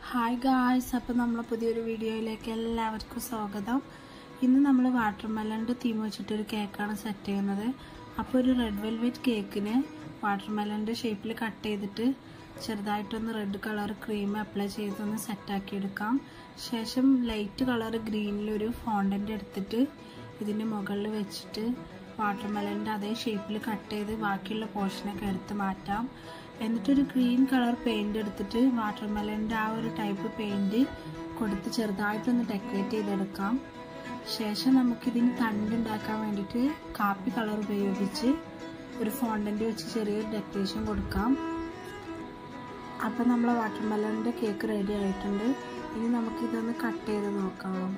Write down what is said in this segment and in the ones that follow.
hi guys അപ്പോൾ നമ്മളെ പുതിയൊരു വീഡിയോയിലേക്ക് എല്ലാവർക്കും സ്വാഗതം ഇന്ന് നമ്മൾ വാട്ടർ മെലൻ്റെ തീം വെച്ചിട്ടൊരു കേക്കാണ് സെറ്റ് ചെയ്യുന്നത് അപ്പോൾ ഒരു റെഡ് വെൽവെറ്റ് കേക്കിന് വാട്ടർ മെലൻ്റെ ഷേപ്പിൽ കട്ട് ചെയ്തിട്ട് ചെറുതായിട്ടൊന്ന് റെഡ് കളർ ക്രീം അപ്ലൈ ചെയ്തൊന്ന് സെറ്റാക്കി എടുക്കാം ശേഷം ലൈറ്റ് കളർ ഗ്രീനിലൊരു ഫോണ്ടൻ്റ് എടുത്തിട്ട് ഇതിൻ്റെ മുകളിൽ വെച്ചിട്ട് വാട്ടർ മെലൻ്റെ അതേ ഷേപ്പിൽ കട്ട് ചെയ്ത് ബാക്കിയുള്ള പോർഷനൊക്കെ എടുത്ത് മാറ്റാം എന്നിട്ടൊരു ഗ്രീൻ കളർ പെയിന്റ് എടുത്തിട്ട് വാട്ടർ മെലൻ്റെ ആ ഒരു ടൈപ്പ് പെയിന്റ് കൊടുത്ത് ചെറുതായിട്ടൊന്ന് ഡെക്കറേറ്റ് ചെയ്തെടുക്കാം ശേഷം നമുക്കിതിന് തണ്ടുണ്ടാക്കാൻ വേണ്ടിയിട്ട് കാപ്പി കളർ ഉപയോഗിച്ച് ഒരു ഫോണ്ടൻ്റ് വെച്ച് ചെറിയൊരു ഡെക്കറേഷൻ കൊടുക്കാം അപ്പം നമ്മളെ വാട്ടർ മെലൻ്റെ കേക്ക് റെഡി ആയിട്ടുണ്ട് ഇനി നമുക്കിതൊന്ന് കട്ട് ചെയ്ത് നോക്കാം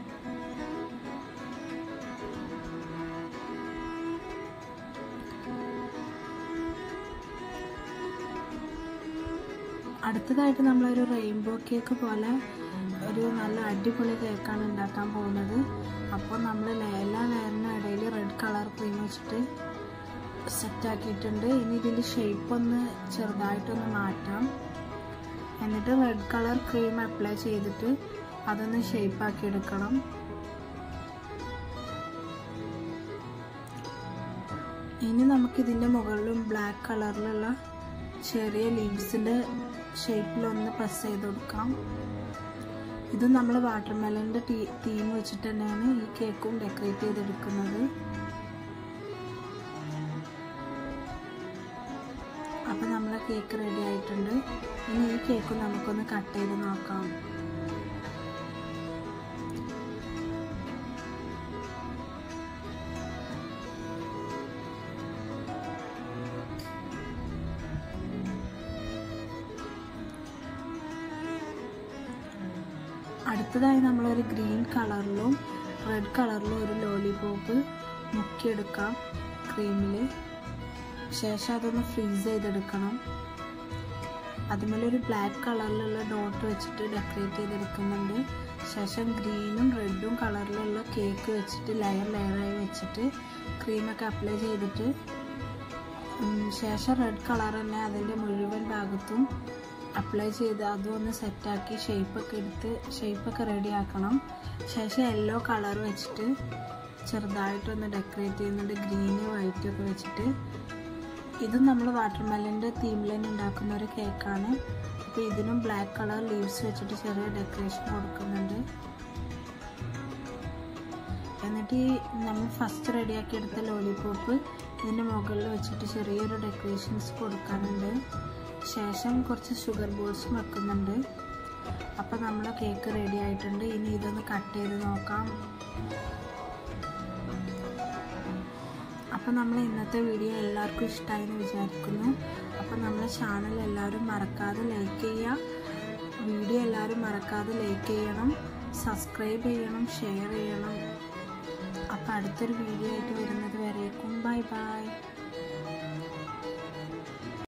അടുത്തതായിട്ട് നമ്മളൊരു റെയിൻബോ കേക്ക് പോലെ ഒരു നല്ല അടിപൊളി കേക്കാണ് ഉണ്ടാക്കാൻ പോകുന്നത് അപ്പോൾ നമ്മൾ എല്ലാ ലെയറിനും ഇടയിൽ റെഡ് കളർ ക്രീം വെച്ചിട്ട് സെറ്റാക്കിയിട്ടുണ്ട് ഇനി ഇതിൻ്റെ ഷേപ്പ് ഒന്ന് ചെറുതായിട്ടൊന്ന് മാറ്റാം എന്നിട്ട് റെഡ് കളർ ക്രീം അപ്ലൈ ചെയ്തിട്ട് അതൊന്ന് ഷേപ്പാക്കി എടുക്കണം ഇനി നമുക്കിതിൻ്റെ മുകളിലും ബ്ലാക്ക് കളറിലുള്ള ചെറിയ ലീവ്സിൻ്റെ ഷേപ്പിലൊന്ന് പ്രസ് ചെയ്ത് കൊടുക്കാം ഇത് നമ്മൾ വാട്ടർ മെലൻ്റെ ടീ തീം വെച്ചിട്ട് തന്നെയാണ് ഈ കേക്കും ഡെക്കറേറ്റ് ചെയ്തെടുക്കുന്നത് അപ്പം നമ്മളെ കേക്ക് റെഡി ആയിട്ടുണ്ട് ഇനി ഈ കേക്ക് നമുക്കൊന്ന് കട്ട് ചെയ്ത് നോക്കാം അടുത്തതായി നമ്മളൊരു ഗ്രീൻ കളറിലും റെഡ് കളറിലും ഒരു ലോലിപോപ്പ് മുക്കിയെടുക്കാം ക്രീമിൽ ശേഷം അതൊന്ന് ഫ്രീസ് ചെയ്തെടുക്കണം അതുമേലൊരു ബ്ലാക്ക് കളറിലുള്ള ഡോട്ട് വെച്ചിട്ട് ഡെക്കറേറ്റ് ചെയ്തെടുക്കുന്നുണ്ട് ശേഷം ഗ്രീനും റെഡും കളറിലുള്ള കേക്ക് വെച്ചിട്ട് ലെയർ ലെയറായി വെച്ചിട്ട് ക്രീമൊക്കെ അപ്ലൈ ചെയ്തിട്ട് ശേഷം റെഡ് കളർ തന്നെ അതിൻ്റെ മുഴുവൻ ഭാഗത്തും അപ്ലൈ ചെയ്ത് അതും ഒന്ന് സെറ്റാക്കി ഷേപ്പൊക്കെ എടുത്ത് ഷേപ്പൊക്കെ റെഡി ആക്കണം ശേഷം യെല്ലോ കളർ വെച്ചിട്ട് ചെറുതായിട്ടൊന്ന് ഡെക്കറേറ്റ് ചെയ്യുന്നുണ്ട് ഗ്രീന് വൈറ്റ് ഒക്കെ വെച്ചിട്ട് ഇതും നമ്മൾ വാട്ടർ മെലൻ്റെ തീമിൽ തന്നെ ഉണ്ടാക്കുന്ന ഒരു കേക്കാണ് അപ്പോൾ ഇതിനും ബ്ലാക്ക് കളർ ലീവ്സ് വെച്ചിട്ട് ചെറിയ ഡെക്കറേഷൻ കൊടുക്കുന്നുണ്ട് എന്നിട്ട് ഈ നമ്മൾ ഫസ്റ്റ് റെഡിയാക്കി എടുത്ത ലോലിപോപ്പ് ഇതിൻ്റെ മുകളിൽ വെച്ചിട്ട് ചെറിയൊരു ഡെക്കറേഷൻസ് കൊടുക്കാനുണ്ട് ശേഷം കുറച്ച് ഷുഗർ ബോൾസും വെക്കുന്നുണ്ട് അപ്പോൾ നമ്മളെ കേക്ക് റെഡി ആയിട്ടുണ്ട് ഇനി ഇതൊന്ന് കട്ട് ചെയ്ത് നോക്കാം അപ്പോൾ നമ്മൾ ഇന്നത്തെ വീഡിയോ എല്ലാവർക്കും ഇഷ്ടമായി എന്ന് വിചാരിക്കുന്നു അപ്പോൾ നമ്മളെ ചാനൽ എല്ലാവരും മറക്കാതെ ലൈക്ക് ചെയ്യുക വീഡിയോ എല്ലാവരും മറക്കാതെ ലൈക്ക് ചെയ്യണം സബ്സ്ക്രൈബ് ചെയ്യണം ഷെയർ ചെയ്യണം അപ്പോൾ അടുത്തൊരു വീഡിയോ ആയിട്ട് വരുന്നത് വരേക്കും ബൈ ബൈ